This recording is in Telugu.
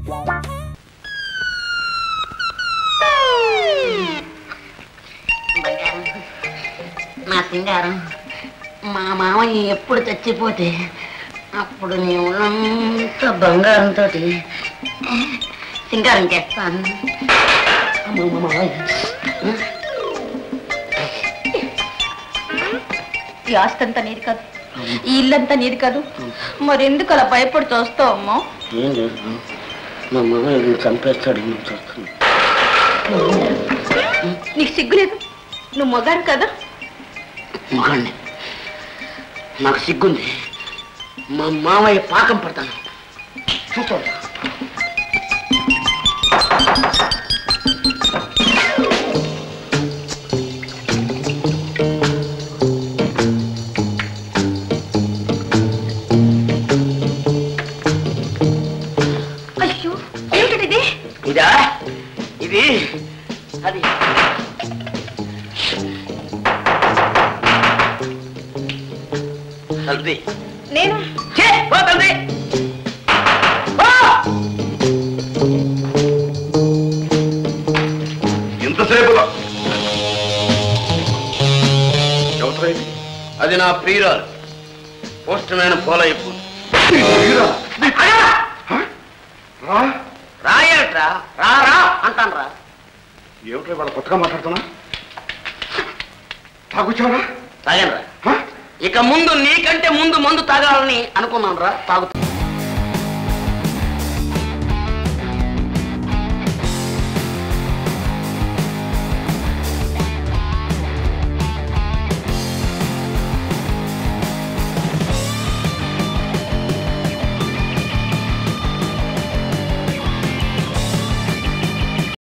బంగారం నా సింగారం మా మామయ్య ఎప్పుడు చచ్చిపోతే అప్పుడు నీ ఒళ్ళంతా బంగారంతో సింగారం చేస్తాను అమ్మో, మా మామయ్య ఈ ఆస్తి అంతా నీది కాదు ఈ ఇల్లంతా నీది కాదు మరెందుకు అలా భయపడి చూస్తావు అమ్మా ఏం లేదు మా మామయ్య చంపేస్తాడు నేను చూస్తాను నీకు సిగ్గులేదు నువ్వు మొగాడు కదా మగాడిని నాకు సిగ్గుంది మా మామయ్య పాకం పడతాను చూస్తాను అయ్యో ఏమిటి ఇది ఇదా ఇది అది హల్దీ నేను ఛే, పో హల్దీ పో! ఎంతసేపులో ఎవరైంది అది నా ప్రియురాలు పోస్ట్ మ్యాన్ ఫాలో అయిపో రా రాయట్రా రా రా అంటాను రా ఏమిట్రా వాళ్ళ కొత్తగా మాట్లాడుతున్నా తాగుచ్చావరా తాగనరా ఇక ముందు నీకంటే ముందు మందు తాగాలని అనుకున్నాను రా తాగుతా